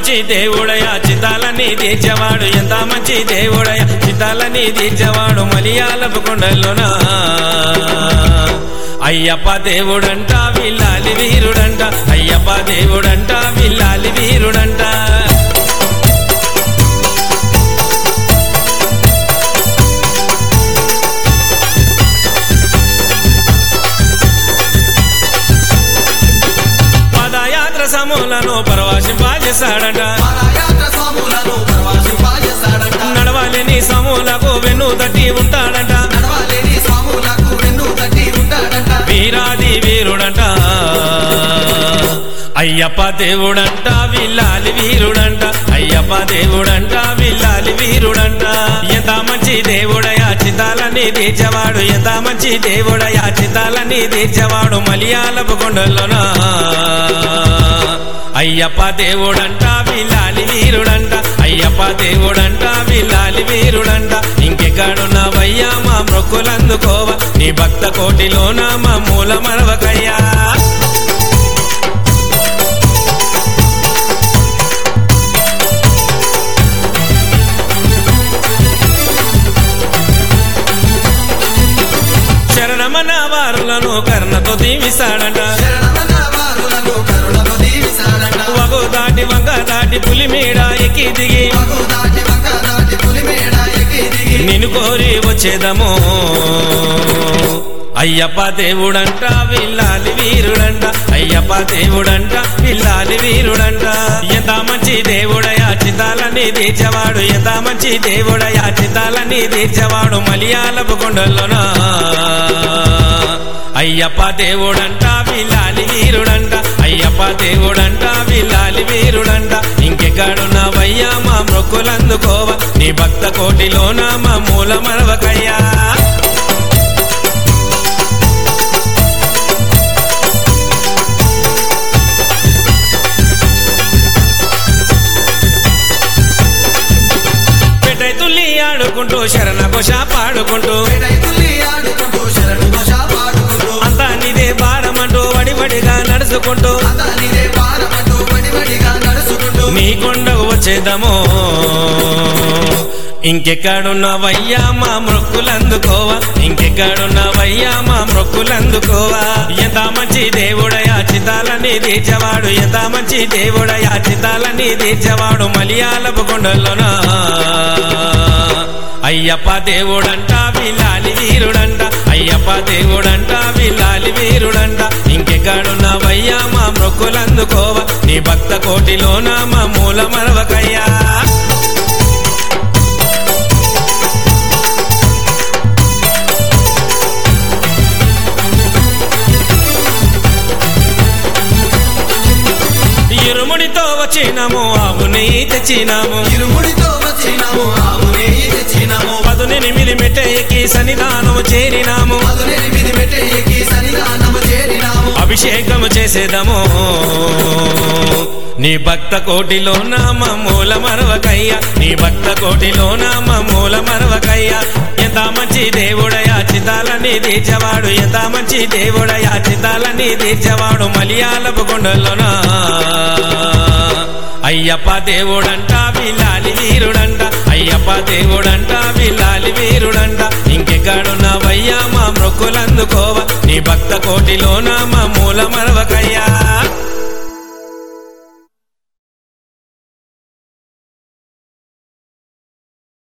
మంచి దేవుడయ చితాలని తీర్చేవాడు ఎంత మంచి దేవుడయ చితాలని తీర్చేవాడు మలియాలపు కొండల్లోనా అయ్యప్ప దేవుడంట విల్లాలి వీరుడంట అయ్యప్ప దేవుడంట విల్లాలి వీరుడంట పదయాత్ర సమూలను పరవశింపజేశాడట పాదయాత్ర స్వాములను పరవశింపజేశాడంట. నడవాలని సమూలకు వెన్ను తట్టి ఉంటాడట నడవలేని స్వాములకు వెన్ను తట్టి ఉంటాడంట. వీరాది వీరుడంట అయ్యప్ప దేవుడంట విల్లాలి వీరుడంట అయ్యప్ప దేవుడంట విల్లాలి వీరుడంట ఎంత మంచి దేవుడయా చితాలని తీర్చవాడు ఎంత మంచి దేవుడయా చితాలని తీర్చవాడు మలియాలపు కొండల్లోనా అయ్యప్ప దేవుడంట విల్లాలి వీరుడంట అయ్యప్ప దేవుడంట విల్లాలి వీరుడంట ఇంకెక్కడున్నావయ్యా మా మొక్కులందుకోవ నీ భక్త కోటిలోన మా మూల మరవకయ్యా శరణమన వారులను కర్ణతో దీవిస్తాడంట శరణమన్న వారులను కరుణతో దీవిస్తాడంట. వగు దాటి వంగ దాటి పులి మీద ఎక్కి దిగి మగు దాటి వంక దాటి పులిమేడ ఎక్కి దిగి నిన్ను కోరి వచ్చేదము అయ్యప్ప దేవుడంట విల్లాలి వీరుడంట అయ్యప్ప దేవుడంట విల్లాలి వీరుడంట ఎంత మంచి దేవుడయా చితాలని తీర్చవాడు ఎంత మంచి దేవుడయా చితాలని తీర్చవాడు మలియాలపు కొండల్లోనా అయ్యప్ప దేవుడంట విల్లాలి వీరుడంట అయ్యప్ప దేవుడంట విల్లాలి వీరుడంట ఇంకెక్కడున్నావయ్యా మా మొక్కులందుకోవ నీ భక్త కోటిలోన మా మూల మరవకయ్యా పెట్టై తుల్లి ఆడుకుంటూ శరణ ఘోష పాడుకుంటూ తుల్లి ఆడుకుంటూ శరణు ఘోష పాడుకుంటూ అంతా నీదే భారమంటూ వడివడిగా నడుచుకుంటూ అతనిదే పారమంటూ వడివడిగా నడుచుకుంటూ నీ కొండకు వచ్చేదము ఇంకెక్కడున్నావయ్యా మా మొక్కులందుకోవా ఇంకెక్కడున్నావయ్యా మా మొక్కులందుకోవా ఎంత మంచి దేవుడయా చితాలని తీర్చవాడు ఎంత మంచి దేవుడయా చితాలని తీర్చవాడు మలియాలపు కొండల్లోనా అయ్యప్ప దేవుడంట విల్లాలి వీరుడంట అయ్యప్ప దేవుడంట విల్లాలి వీరుడంట ఇంకెక్కడున్నావయ్యా మా మొక్కులందుకోవా నీ భక్త కోటిలోన మా మూల మరవకయ్యా ఇరుముడితో వచ్చినాము ఆవుని తెచ్చినాము ఇరుముడితో వచ్చినాము ఆవు నెయ్యి తెచ్చినాము పదునెనిమిది మెట్టెక్కి సన్నిధానము చేరినాము పదునెనిమిది మెట్టెక్కి సన్నిధానము చేరినాము అభిషేకము చేసేదము నీ భక్త కోటిలో నామ మూల మరవకయ్య నీ భక్త కోటిలో నామ మూల మరవకయ్య ఎంత మంచి దేవుడయా చితాలని తీర్చవాడు ఎంత మంచి దేవుడయా చితాలని తీర్చవాడు మలియాలపు కొండల్లోనా అయ్యప్ప దేవుడంట విల్లాలి వీరుడంట అయ్యప్ప దేవుడంట విల్లాలి వీరుడంట ఇంకెక్కడున్నావయ్యా మా మొక్కులందుకోవ నీ భక్త కోటిలోన మా మూల మరవకయ్యా